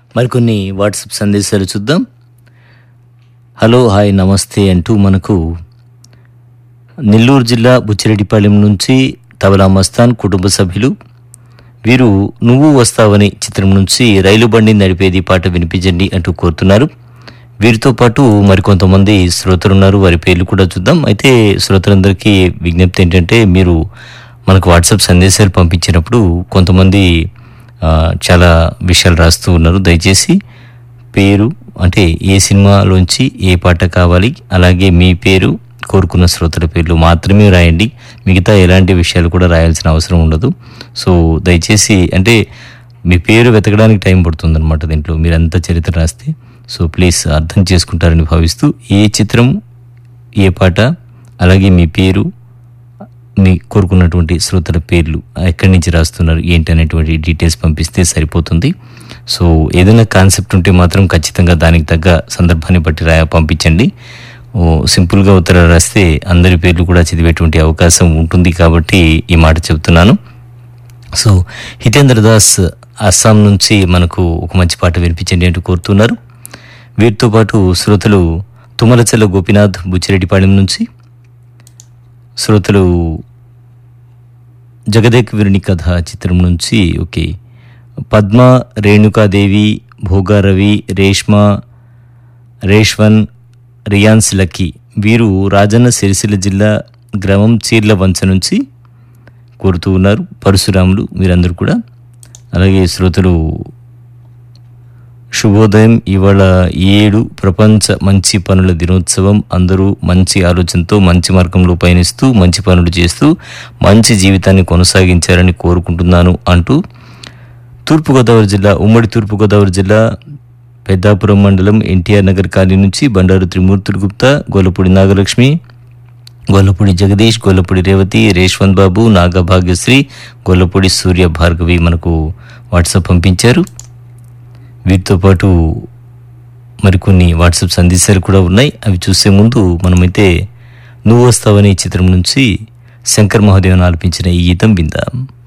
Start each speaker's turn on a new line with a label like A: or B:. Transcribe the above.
A: మరికొన్ని వాట్సాప్ సందేశాలు చూద్దాం హలో హాయ్ నమస్తే అంటూ మనకు నెల్లూరు జిల్లా బుచ్చిరెడ్డిపాలెం నుంచి తబలా మస్తాన్ కుటుంబ సభ్యులు వీరు నువ్వు వస్తావని చిత్రం నుంచి రైలు బండి నడిపేది పాట వినిపించండి అంటూ కోరుతున్నారు వీరితో పాటు మరికొంతమంది శ్రోతలు ఉన్నారు వారి పేర్లు కూడా చూద్దాం అయితే శ్రోతలందరికీ విజ్ఞప్తి ఏంటంటే మీరు మనకు వాట్సాప్ సందేశాలు పంపించినప్పుడు కొంతమంది ఆ, చాలా విషయాలు రాస్తూ ఉన్నారు దయచేసి పేరు అంటే ఏ సినిమాలోంచి ఏ పాట కావాలి అలాగే మీ పేరు కోరుకున్న శ్రోతల పేర్లు మాత్రమే రాయండి మిగతా ఎలాంటి విషయాలు కూడా రాయాల్సిన అవసరం ఉండదు సో దయచేసి అంటే మీ పేరు వెతకడానికి టైం పడుతుంది అనమాట దీంట్లో మీరంతా చరిత్ర రాస్తే సో ప్లీజ్ అర్థం చేసుకుంటారని భావిస్తూ ఏ చిత్రం ఏ పాట అలాగే మీ పేరు మీ కోరుకున్నటువంటి శ్రోతల పేర్లు ఎక్కడి నుంచి రాస్తున్నారు ఏంటి అనేటువంటి డీటెయిల్స్ పంపిస్తే సరిపోతుంది సో ఏదైనా కాన్సెప్ట్ ఉంటే మాత్రం ఖచ్చితంగా దానికి తగ్గ సందర్భాన్ని బట్టి రాయ పంపించండి ఓ సింపుల్గా ఉత్తరాలు రాస్తే అందరి పేర్లు కూడా చదివేటువంటి అవకాశం ఉంటుంది కాబట్టి ఈ మాట చెబుతున్నాను సో హితేంద్ర దాస్ అస్సాం నుంచి మనకు ఒక మంచి పాట వినిపించండి అంటూ కోరుతున్నారు వీరితో పాటు శ్రోతలు తుమ్మలచెల్ల గోపీనాథ్ బుచ్చిరెడ్డిపాళెం నుంచి శ్రోతలు జగదేక్ వీరుని కథ చిత్రం నుంచి ఓకే పద్మ రేణుకాదేవి భోగారవి రేష్మ రేష్వన్ రియాన్స్ లక్కీ వీరు రాజన్న సిరిసిల్ల జిల్లా గ్రామం చీర్ల వంచ నుంచి కోరుతూ ఉన్నారు పరశురాములు మీరందరూ కూడా అలాగే శ్రోతలు శుభోదయం ఇవాళ ఏడు ప్రపంచ మంచి పనుల దినోత్సవం అందరూ మంచి ఆలోచనతో మంచి మార్గంలో పయనిస్తూ మంచి పనులు చేస్తూ మంచి జీవితాన్ని కొనసాగించాలని కోరుకుంటున్నాను అంటూ తూర్పుగోదావరి జిల్లా ఉమ్మడి తూర్పుగోదావరి జిల్లా పెద్దాపురం మండలం ఎన్టీఆర్ నగర్ కాలనీ నుంచి బండారు త్రిమూర్తులు గుప్తా గొల్లపూడి నాగలక్ష్మి గొల్లపూడి జగదీష్ గొల్లపూడి రేవతి రేష్వంత్ బాబు నాగభాగ్యశ్రీ గొల్లపూడి సూర్య భార్గవి మనకు వాట్సాప్ పంపించారు వీటితో పాటు మరికొన్ని వాట్సాప్ సందేశాలు కూడా ఉన్నాయి అవి చూసే ముందు మనమైతే నువ్వు వస్తావని చిత్రం నుంచి శంకర్ మహాదేవన్ ఆలపించిన ఈ గీతం విందాం